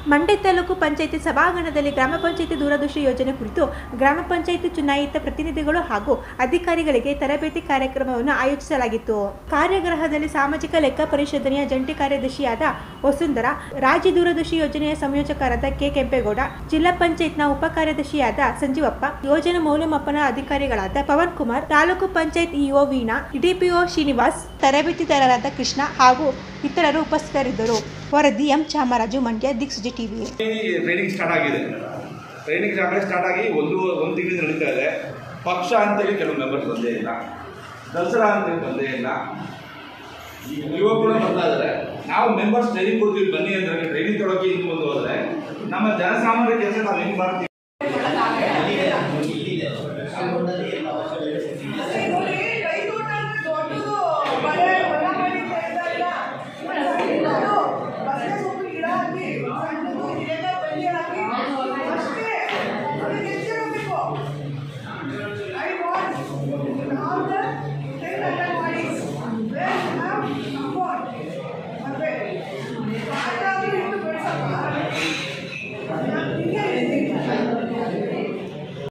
ಮಂಡ್ಯ ತಾಲೂಕು ಪಂಚಾಯಿತಿ ಸಭಾಂಗಣದಲ್ಲಿ ಗ್ರಾಮ ಪಂಚಾಯಿತಿ ದೂರದೃಷ್ಟಿ ಯೋಜನೆ ಕುರಿತು ಗ್ರಾಮ ಪಂಚಾಯಿತಿ ಚುನಾಯಿತ ಪ್ರತಿನಿಧಿಗಳು ಹಾಗೂ ಅಧಿಕಾರಿಗಳಿಗೆ ತರಬೇತಿ ಕಾರ್ಯಕ್ರಮವನ್ನು ಆಯೋಜಿಸಲಾಗಿತ್ತು ಕಾರ್ಯಾಗೃಹದಲ್ಲಿ ಸಾಮಾಜಿಕ ಲೆಕ್ಕ ಪರಿಶೋಧನೆಯ ಜಂಟಿ ಕಾರ್ಯದರ್ಶಿಯಾದ ವಸುಂಧರಾ ರಾಜ್ಯ ದೂರದೃಷ್ಟಿ ಯೋಜನೆಯ ಸಂಯೋಜಕರಾದ ಕೆ ಕೆಂಪೇಗೌಡ ಜಿಲ್ಲಾ ಪಂಚಾಯತ್ನ ಉಪ ಕಾರ್ಯದರ್ಶಿಯಾದ ಸಂಜೀವಪ್ಪ ಯೋಜನೆ ಮೌಲ್ಯಮಾಪನ ಅಧಿಕಾರಿಗಳಾದ ಪವನ್ ಕುಮಾರ್ ತಾಲೂಕು ಪಂಚಾಯತ್ ಇಒ ವೀಣಾ ಡಿಪಿಒ ಶ್ರೀನಿವಾಸ್ ತರಬೇತಿದಾರರಾದ ಕೃಷ್ಣ ಹಾಗೂ ಇತರರು ಉಪಸ್ಥಿತರಿದ್ದರು ವರದಿ M Chamaraju Mandya Diksuchi TV training start ಆಗಿದೆ ಟ್ರೈನಿಂಗ್ ಆಗಲೇ ಸ್ಟಾರ್ಟ್ ಆಗಿ ಒಂದು ಒಂದು ತಿಂಗಳಿಂದ ನಡೀತಾ ಇದೆ ಪಕ್ಷ ಅಂತೇಳಿ ಕೆಲವು ಮೆಂಬರ್ಸ್ ಬಂದೇ ಇಲ್ಲ ದಸರಾ ಅಂತೇಳಿ ಬಂದೇ ಇಲ್ಲ ಯುವಕರು ಬರ್ತಾ ಇದ್ದಾರೆ ನಾವು ಮೆಂಬರ್ಸ್ ಟ್ರೈನಿಂಗ್ ಕೊಡ್ತೀವಿ ಬನ್ನಿ ಅಂದ್ರೆ ಟ್ರೈನಿಂಗ್ ತೊಡೋಕೆ ಇನ್ನು ಮುಂದೆ ಹೋದ್ರೆ ನಮ್ಮ ಜನಸಾಮಾನ್ಯ ಕೆಲಸ ನಾವು ಹೆಂಗ್ ಮಾಡ್ತೀವಿ